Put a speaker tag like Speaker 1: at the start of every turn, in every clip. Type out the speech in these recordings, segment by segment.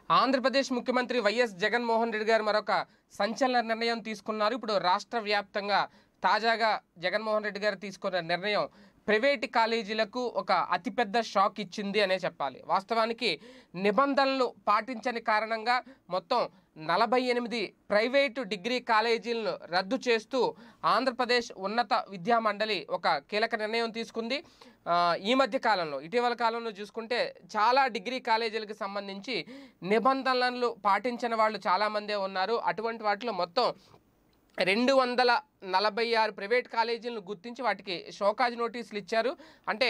Speaker 1: ఆంధ్రప్రదేశ్ ముఖ్యమంత్రి వైఎస్ జగన్మోహన్ రెడ్డి గారు మరొక సంచలన నిర్ణయం తీసుకున్నారు ఇప్పుడు రాష్ట్ర వ్యాప్తంగా తాజాగా జగన్మోహన్ రెడ్డి గారు తీసుకున్న నిర్ణయం ప్రైవేటు కాలేజీలకు ఒక అతిపెద్ద షాక్ ఇచ్చింది అనే చెప్పాలి వాస్తవానికి నిబంధనలు పాటించని కారణంగా మొత్తం నలభై ఎనిమిది ప్రైవేటు డిగ్రీ కాలేజీలను రద్దు చేస్తూ ఆంధ్రప్రదేశ్ ఉన్నత విద్యా మండలి ఒక కీలక నిర్ణయం తీసుకుంది ఆ, ఈ మధ్య కాలంలో ఇటీవల కాలంలో చూసుకుంటే చాలా డిగ్రీ కాలేజీలకు సంబంధించి నిబంధనలు పాటించిన వాళ్ళు చాలామందే ఉన్నారు అటువంటి వాటిలో మొత్తం రెండు వందల నలభై ఆరు ప్రైవేట్ కాలేజీలను గుర్తించి వాటికి షోకాజ్ నోటీసులు ఇచ్చారు అంటే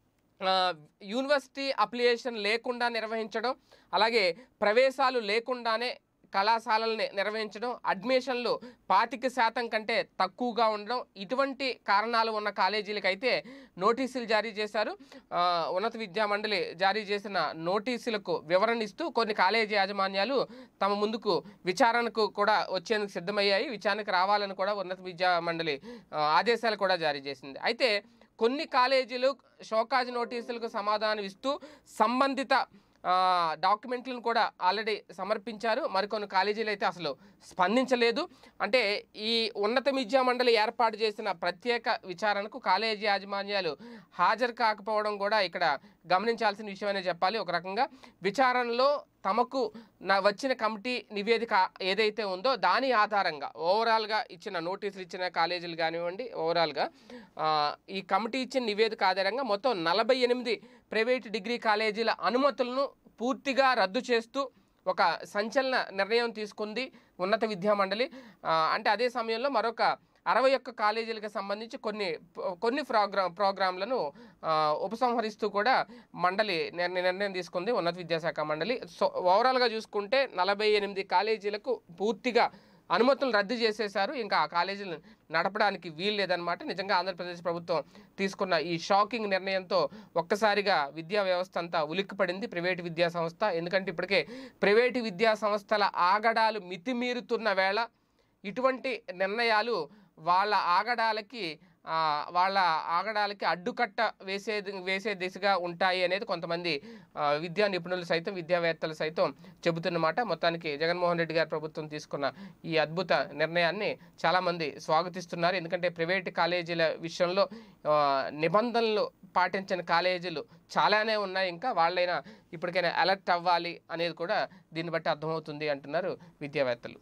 Speaker 1: ఆ, యూనివర్సిటీ అప్లికేషన్ లేకుండా నిర్వహించడం అలాగే ప్రవేశాలు లేకుండానే కళాశాలల్ని నిర్వహించడం అడ్మిషన్లు పాతిక శాతం కంటే తక్కువగా ఉండడం ఇటువంటి కారణాలు ఉన్న కాలేజీలకు అయితే నోటీసులు జారీ చేశారు ఆ, ఉన్నత విద్యా మండలి జారీ చేసిన నోటీసులకు వివరణ ఇస్తూ కొన్ని కాలేజీ యాజమాన్యాలు తమ ముందుకు విచారణకు కూడా వచ్చేందుకు సిద్ధమయ్యాయి విచారణకు రావాలని కూడా ఉన్నత విద్యా మండలి ఆ, ఆదేశాలు కూడా జారీ చేసింది అయితే కొన్ని కాలేజీలు షోకాజ్ నోటీసులకు సమాధానం ఇస్తూ సంబంధిత ఆ, డాక్యుమెంట్లను కూడా ఆల్రెడీ సమర్పించారు మరికొన్ని కాలేజీలు అయితే అసలు స్పందించలేదు అంటే ఈ ఉన్నత విద్యా మండలి ఏర్పాటు చేసిన ప్రత్యేక విచారణకు కాలేజీ యాజమాన్యాలు హాజరు కాకపోవడం కూడా ఇక్కడ గమనించాల్సిన విషయమనే చెప్పాలి ఒక రకంగా విచారణలో తమకు నా వచ్చిన కమిటీ నివేదిక ఏదైతే ఉందో దాని ఆధారంగా ఓవరాల్గా ఇచ్చిన నోటీసులు ఇచ్చిన కాలేజీలు కానివ్వండి ఓవరాల్గా ఆ, ఈ కమిటీ ఇచ్చిన నివేదిక ఆధారంగా మొత్తం నలభై ఎనిమిది ప్రైవేట్ డిగ్రీ కాలేజీల అనుమతులను పూర్తిగా రద్దు చేస్తూ ఒక సంచలన నిర్ణయం తీసుకుంది ఉన్నత విద్యా మండలి ఆ, అంటే అదే సమయంలో మరొక అరవై ఒక్క కాలేజీలకు సంబంధించి కొన్ని కొన్ని ప్రోగ్రామ్ ప్రోగ్రాంలను ఆ, ఉపసంహరిస్తూ కూడా మండలి నిర్ణ- నిర్ణయం తీసుకుంది ఉన్నత విద్యాశాఖ మండలి సో ఓవరాల్గా చూసుకుంటే నలభై ఎనిమిది కాలేజీలకు పూర్తిగా అనుమతులు రద్దు చేసేశారు ఇంకా ఆ కాలేజీలను నడపడానికి వీలు లేదనమాట నిజంగా ఆంధ్రప్రదేశ్ ప్రభుత్వం తీసుకున్న ఈ షాకింగ్ నిర్ణయంతో ఒక్కసారిగా విద్యా వ్యవస్థ అంతా ఉలిక్కిపడింది ప్రైవేటు విద్యా సంస్థ ఎందుకంటే ఇప్పటికే ప్రైవేటు విద్యా సంస్థల ఆగడాలు మితిమీరుతున్న వేళ ఇటువంటి నిర్ణయాలు వాళ్ళ ఆగడాలకి ఆ, వాళ్ళ ఆగడాలకి అడ్డుకట్ట వేసే వేసే దిశగా ఉంటాయి అనేది కొంతమంది ఆ, విద్యా నిపుణులు సైతం విద్యావేత్తలు సైతం చెబుతున్నమాట మొత్తానికి జగన్మోహన్ రెడ్డి గారి ప్రభుత్వం తీసుకున్న ఈ అద్భుత నిర్ణయాన్ని చాలామంది స్వాగతిస్తున్నారు ఎందుకంటే ప్రైవేట్ కాలేజీల విషయంలో ఆ, నిబంధనలు పాటించని కాలేజీలు చాలానే ఉన్నాయి ఇంకా వాళ్ళైనా ఇప్పటికైనా అలర్ట్ అవ్వాలి అనేది కూడా దీన్ని బట్టి అర్థమవుతుంది అంటున్నారు విద్యావేత్తలు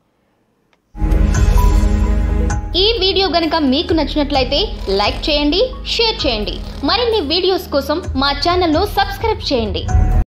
Speaker 2: ఈ వీడియో గనుక మీకు నచ్చినట్లయితే లైక్ చేయండి షేర్ చేయండి మరిన్ని వీడియోస్ కోసం మా ఛానల్ను సబ్స్క్రైబ్ చేయండి